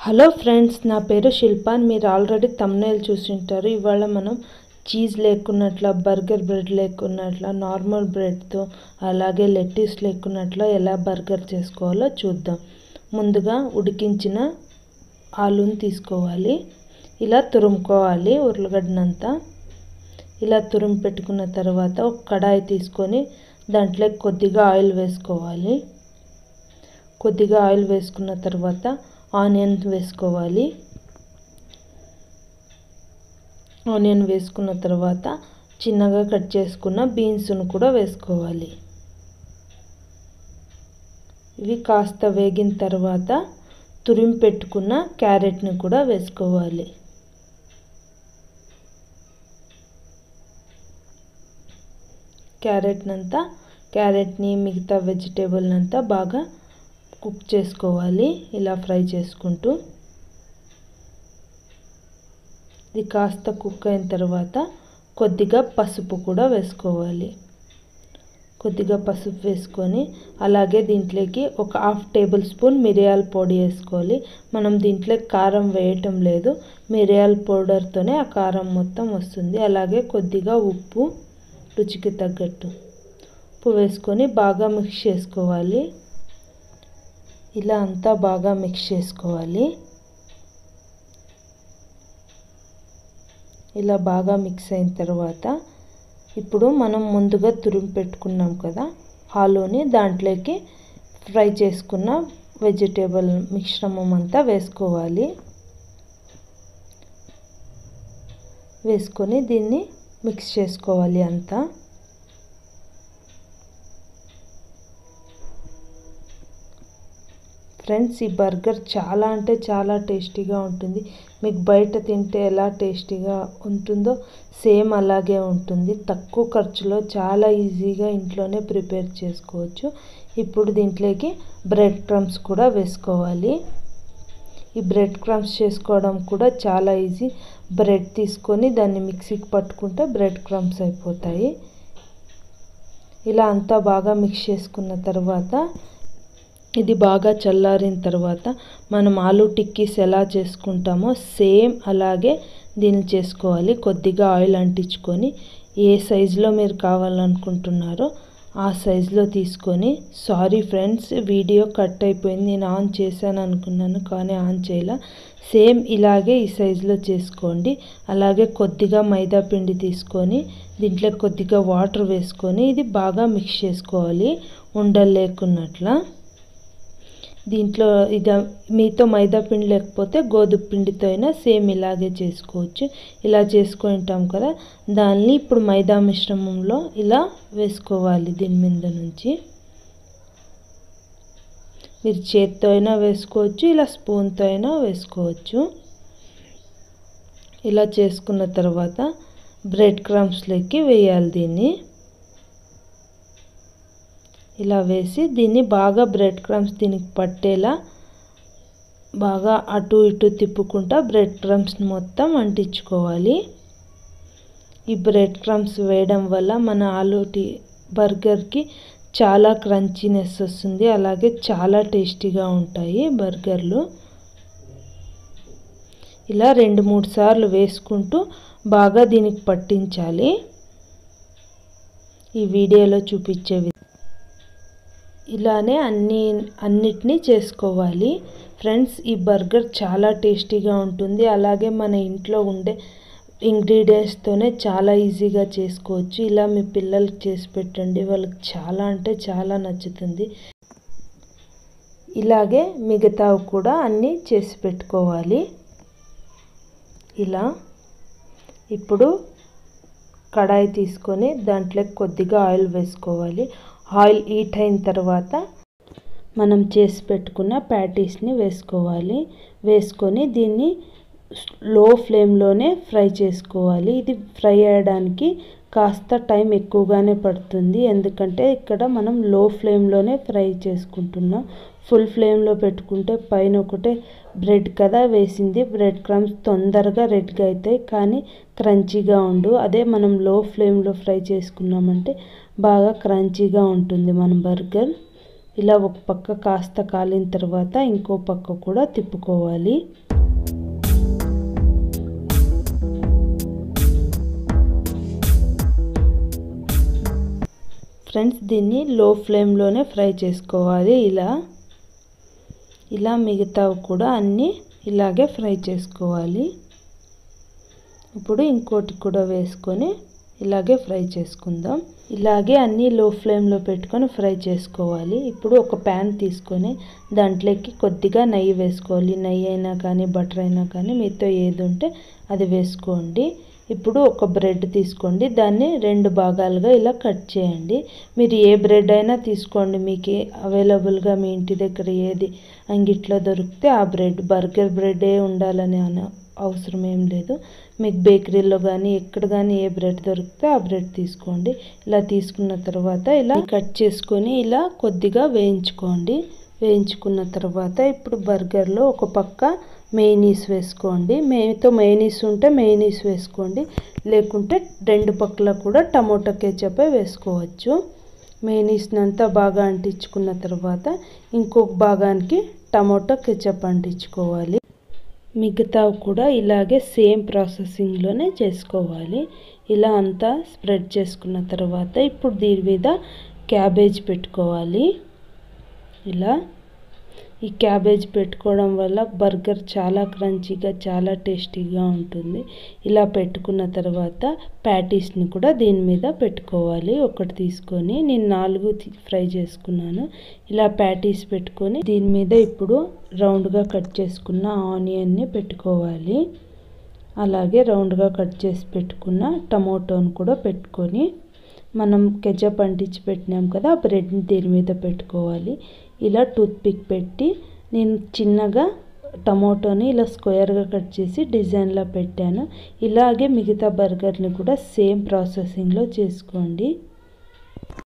hello friends నా పేరు శిల్ప మీరు ఆల్రెడీ తమ్నేల్ చూసింటారు ఇవాళ మనం చీజ్ లేకున్నట్ల బర్గర్ బ్రెడ్ లేకున్నట్ల నార్మల్ బ్రెడ్తో అలాగే లెట్టిస్ లేకున్నట్ల ఎలా బర్గర్ చేసుకోవాలో చూద్దాం ముందుగా ఉడికించిన ఆలుని తీసుకోవాలి ఇలా తురుముకోవాలి ఉర్లగడ్డనంతా ఇలా తురుము పెట్టుకున్న తర్వాత ఒక కడాయి తీసుకొని దాంట్లో కొద్దిగా ఆయిల్ వేసుకోవాలి కొద్దిగా ఆయిల్ వేసుకున్న తర్వాత ఆనియన్ వేసుకోవాలి ఆనియన్ వేసుకున్న తర్వాత చిన్నగా కట్ చేసుకున్న బీన్స్ను కూడా వేసుకోవాలి ఇవి కాస్త వేగిన తర్వాత తురిమి పెట్టుకున్న క్యారెట్ని కూడా వేసుకోవాలి క్యారెట్నంతా క్యారెట్ని మిగతా వెజిటేబుల్నంతా బాగా కుక్ చేసుకోవాలి ఇలా ఫ్రై చేసుకుంటూ ఇది కాస్త కుక్ అయిన తర్వాత కొద్దిగా పసుపు కూడా వేసుకోవాలి కొద్దిగా పసుపు వేసుకొని అలాగే దీంట్లోకి ఒక హాఫ్ టేబుల్ స్పూన్ మిరియాల పొడి వేసుకోవాలి మనం దీంట్లో కారం వేయటం లేదు మిరియాల పౌడర్తోనే ఆ కారం మొత్తం వస్తుంది అలాగే కొద్దిగా ఉప్పు రుచికి తగ్గట్టు ఉప్పు వేసుకొని బాగా మిక్స్ చేసుకోవాలి ఇలా అంతా బాగా మిక్స్ చేసుకోవాలి ఇలా బాగా మిక్స్ అయిన తర్వాత ఇప్పుడు మనం ముందుగా తురిమి పెట్టుకున్నాం కదా హాలోని దాంట్లోకి ఫ్రై చేసుకున్న వెజిటేబుల్ మిశ్రమం అంతా వేసుకోవాలి వేసుకొని దీన్ని మిక్స్ చేసుకోవాలి అంతా ఫ్రెండ్స్ ఈ బర్గర్ చాలా అంటే చాలా టేస్టీగా ఉంటుంది మీకు బయట తింటే ఎలా టేస్టీగా ఉంటుందో సేమ్ అలాగే ఉంటుంది తక్కువ ఖర్చులో చాలా ఈజీగా ఇంట్లోనే ప్రిపేర్ చేసుకోవచ్చు ఇప్పుడు దీంట్లోకి బ్రెడ్ క్రమ్స్ కూడా వేసుకోవాలి ఈ బ్రెడ్ క్రమ్స్ చేసుకోవడం కూడా చాలా ఈజీ బ్రెడ్ తీసుకొని దాన్ని మిక్సీకి పట్టుకుంటే బ్రెడ్ క్రమ్స్ అయిపోతాయి ఇలా అంతా బాగా మిక్స్ చేసుకున్న తర్వాత ఇది బాగా చల్లారిన తర్వాత మనం ఆలూ టిక్కీస్ ఎలా చేసుకుంటామో సేమ్ అలాగే దీన్ని చేసుకోవాలి కొద్దిగా ఆయిల్ అంటించుకొని ఏ సైజులో మీరు కావాలనుకుంటున్నారో ఆ సైజులో తీసుకొని సారీ ఫ్రెండ్స్ వీడియో కట్ అయిపోయింది నేను ఆన్ చేశాను అనుకున్నాను కానీ ఆన్ చేయాల సేమ్ ఇలాగే ఈ సైజులో చేసుకోండి అలాగే కొద్దిగా మైదా పిండి తీసుకొని దీంట్లో కొద్దిగా వాటర్ వేసుకొని ఇది బాగా మిక్స్ చేసుకోవాలి ఉండలు లేకున్నట్లా దీంట్లో ఇది మీతో మైదా పిండి లేకపోతే గోధుమ పిండితో అయినా సేమ్ ఇలాగే చేసుకోవచ్చు ఇలా చేసుకుంటాం కదా దాన్ని ఇప్పుడు మైదా మిశ్రమంలో ఇలా వేసుకోవాలి దీని మీద నుంచి మీరు చేత్తో అయినా వేసుకోవచ్చు ఇలా స్పూన్తో అయినా వేసుకోవచ్చు ఇలా చేసుకున్న తర్వాత బ్రెడ్ క్రమ్స్లోకి వేయాలి దీన్ని ఇలా వేసి దీన్ని బాగా బ్రెడ్ క్రమ్స్ దీనికి పట్టేలా బాగా అటు ఇటు తిప్పుకుంటా బ్రెడ్ క్రమ్స్ని మొత్తం అంటించుకోవాలి ఈ బ్రెడ్ క్రమ్స్ వేయడం వల్ల మన ఆలూ టీ బర్గర్కి చాలా క్రంచీనెస్ వస్తుంది అలాగే చాలా టేస్టీగా ఉంటాయి బర్గర్లు ఇలా రెండు మూడు సార్లు వేసుకుంటూ బాగా దీనికి పట్టించాలి ఈ వీడియోలో చూపించే ఇలానే అన్ని అన్నిటినీ చేసుకోవాలి ఫ్రెండ్స్ ఈ బర్గర్ చాలా టేస్టీగా ఉంటుంది అలాగే మన ఇంట్లో ఉండే ఇంగ్రీడియంట్స్తోనే చాలా ఈజీగా చేసుకోవచ్చు ఇలా మీ పిల్లలకి చేసి పెట్టండి వాళ్ళకి చాలా అంటే చాలా నచ్చుతుంది ఇలాగే మిగతావి కూడా అన్నీ చేసి పెట్టుకోవాలి ఇలా ఇప్పుడు కడాయి తీసుకొని దాంట్లో కొద్దిగా ఆయిల్ వేసుకోవాలి ఆయిల్ హీట్ అయిన తర్వాత మనం చేసి పెట్టుకున్న ప్యాటీస్ని వేసుకోవాలి వేసుకొని దీన్ని లో ఫ్లేమ్లోనే ఫ్రై చేసుకోవాలి ఇది ఫ్రై అయ్యడానికి కాస్త టైం ఎక్కువగానే పడుతుంది ఎందుకంటే ఇక్కడ మనం లో ఫ్లేమ్లోనే ఫ్రై చేసుకుంటున్నాం ఫుల్ ఫ్లేమ్లో పెట్టుకుంటే పైన ఒకటే బ్రెడ్ కదా వేసింది బ్రెడ్ క్రమ్స్ తొందరగా రెడ్గా అవుతాయి కానీ క్రంచీగా ఉండు అదే మనం లో ఫ్లేమ్లో ఫ్రై చేసుకున్నామంటే బాగా క్రంచీగా ఉంటుంది మన బర్గర్ ఇలా ఒక పక్క కాస్త కాలిన తర్వాత ఇంకో పక్క కూడా తిప్పుకోవాలి ఫ్రెండ్స్ దీన్ని లో ఫ్లేమ్లోనే ఫ్రై చేసుకోవాలి ఇలా ఇలా మిగతావి కూడా అన్నీ ఇలాగే ఫ్రై చేసుకోవాలి ఇప్పుడు ఇంకోటి కూడా వేసుకొని ఇలాగే ఫ్రై చేసుకుందాం ఇలాగే అన్నీ లో ఫ్లేమ్లో పెట్టుకొని ఫ్రై చేసుకోవాలి ఇప్పుడు ఒక ప్యాన్ తీసుకొని దాంట్లోకి కొద్దిగా నెయ్యి వేసుకోవాలి నెయ్యి అయినా కానీ బటర్ అయినా కానీ మీతో ఏది ఉంటే అది వేసుకోండి ఇప్పుడు ఒక బ్రెడ్ తీసుకోండి దాన్ని రెండు భాగాలుగా ఇలా కట్ చేయండి మీరు ఏ బ్రెడ్ అయినా తీసుకోండి మీకు అవైలబుల్గా మీ ఇంటి దగ్గర ఏది అంగిట్లో దొరికితే ఆ బ్రెడ్ బర్గర్ బ్రెడే ఉండాలని అన అవసరం ఏం లేదు మీకు బేకరీలో కానీ ఎక్కడ కానీ ఏ బ్రెడ్ దొరికితే ఆ బ్రెడ్ తీసుకోండి ఇలా తీసుకున్న తర్వాత ఇలా కట్ చేసుకొని ఇలా కొద్దిగా వేయించుకోండి వేయించుకున్న తర్వాత ఇప్పుడు బర్గర్లో ఒక పక్క మెయినీస్ వేసుకోండి మేతో మెయినీస్ ఉంటే మెయినీస్ వేసుకోండి లేకుంటే రెండు పక్కల కూడా టమోటా కెచపే వేసుకోవచ్చు మెయినీస్ని అంతా బాగా అంటించుకున్న తర్వాత ఇంకొక భాగానికి టమోటా కెచప్ అంటించుకోవాలి మిగతావి కూడా ఇలాగే సేమ్ ప్రాసెసింగ్లోనే చేసుకోవాలి ఇలా అంతా స్ప్రెడ్ చేసుకున్న తర్వాత ఇప్పుడు దీని మీద క్యాబేజ్ పెట్టుకోవాలి ఇలా ఈ క్యాబేజ్ పెట్టుకోవడం వల్ల బర్గర్ చాలా క్రంచీగా చాలా టేస్టీగా ఉంటుంది ఇలా పెట్టుకున్న తర్వాత ప్యాటీస్ని కూడా దీని మీద పెట్టుకోవాలి ఒకటి తీసుకొని నేను నాలుగు ఫ్రై చేసుకున్నాను ఇలా ప్యాటీస్ పెట్టుకొని దీని మీద ఇప్పుడు రౌండ్గా కట్ చేసుకున్న ఆనియన్ని పెట్టుకోవాలి అలాగే రౌండ్గా కట్ చేసి పెట్టుకున్న టమోటోని కూడా పెట్టుకొని మనం కెచప్ అంటించి పెట్టినాం కదా ఆ బ్రెడ్ని దీని మీద పెట్టుకోవాలి ఇలా టూత్ పిక్ పెట్టి నేను చిన్నగా టమోటోని ఇలా స్క్వేర్గా కట్ చేసి డిజైన్లో పెట్టాను ఇలాగే మిగతా బర్గర్ని కూడా సేమ్ ప్రాసెసింగ్లో చేసుకోండి